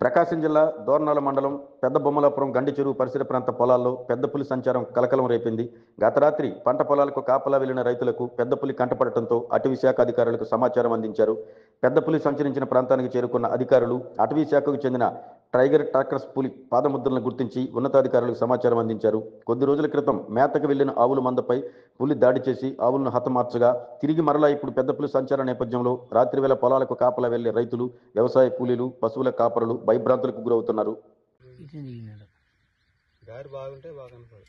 ప్రకాశం జిల్లా దోర్నాల మండలం పెద్ద బొమ్మలాపురం గండి చెరువు పరిసర ప్రాంత పొలాల్లో పెద్ద పులి సంచారం కలకలం రేపింది గత రాత్రి పంట పొలాలకు కాపలా వెళ్లిన రైతులకు పెద్ద పులి కంటపడటంతో అటవీ శాఖ అధికారులకు సమాచారం అందించారు పెద్ద పులి సంచరించిన ప్రాంతానికి చేరుకున్న అధికారులు అటవీ శాఖకు చెందిన టైగర్ టాకర్స్ పులి పాదముద్రలను గుర్తించి ఉన్నతాధికారులకు సమాచారం అందించారు కొద్ది రోజుల క్రితం మేతకు వెళ్లిన ఆవుల మందపై పులి దాడి చేసి ఆవులను హతమార్చగా తిరిగి మరలా ఇప్పుడు పెద్ద పులి సంచార నేపథ్యంలో రాత్రి వేళ పొలాలకు కాపలా వెళ్లే రైతులు వ్యవసాయ కూలీలు పశువుల కాపరులు భయభ్రాంతులకు గురవుతున్నారు ఇటు దిగినాడు దారి బాగుంటే బాగా కనపడు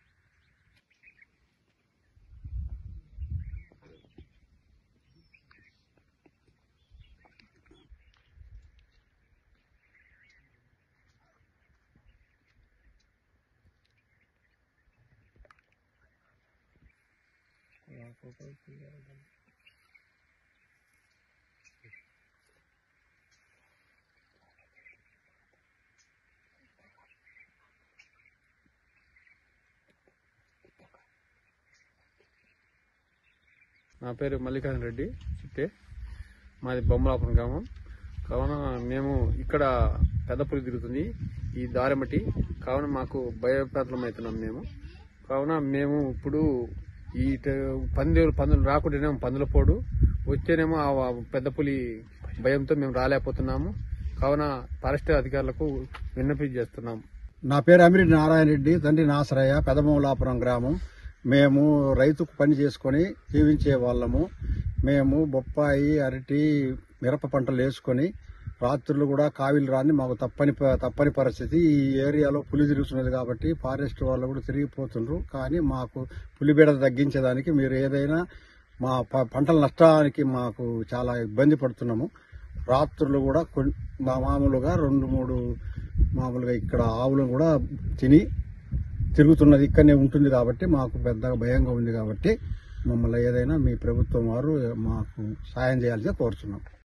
నా పేరు మల్లికార్జున రెడ్డి చిట్టే మాది బొమ్మలాపురం గ్రామం కావున మేము ఇక్కడ పెద్దపురి తిరుగుతుంది ఈ దారి బట్టి కావున మాకు భయప్రాంతం అవుతున్నాం మేము కావున మేము ఇప్పుడు ఈ ట- పందులు పందులు రాకుండానేమో పందుల పోడు వచ్చేనేమో ఆ పెద్ద పులి భయంతో మేము రాలేకపోతున్నాము కావున ఫారెస్ట్ అధికారులకు విన్నపి చేస్తున్నాము నా పేరు అమిరెడ్డి నారాయణ రెడ్డి తండ్రి నాసరయ్య పెదమూలాపురం గ్రామం మేము రైతుకు పని చేసుకొని జీవించే వాళ్ళము మేము బొప్పాయి అరటి మిరప పంటలు వేసుకొని రాత్రులు కూడా కావిలు రాని మాకు తప్పని ప- తప్పని పరిస్థితి ఈ ఏరియాలో పులి తిరుగుతున్నది కాబట్టి ఫారెస్ట్ వాళ్ళు కూడా తిరిగిపోతుండ్రు కానీ మాకు పులి బీడ తగ్గించేదానికి మీరు ఏదైనా మా ప- పంటల నష్టానికి మాకు చాలా ఇబ్బంది పడుతున్నాము రాత్రులు కూడా కొన్- మా మామూలుగా రెండు మూడు మామూలుగా ఇక్కడ ఆవులను కూడా తిని తిరుగుతున్నది ఇక్కడనే ఉంటుంది కాబట్టి మాకు పెద్దగా భయంగా ఉంది కాబట్టి మమ్మల్ని ఏదైనా మీ ప్రభుత్వం వారు మాకు సాయం చేయాల్సి కోరుతున్నాం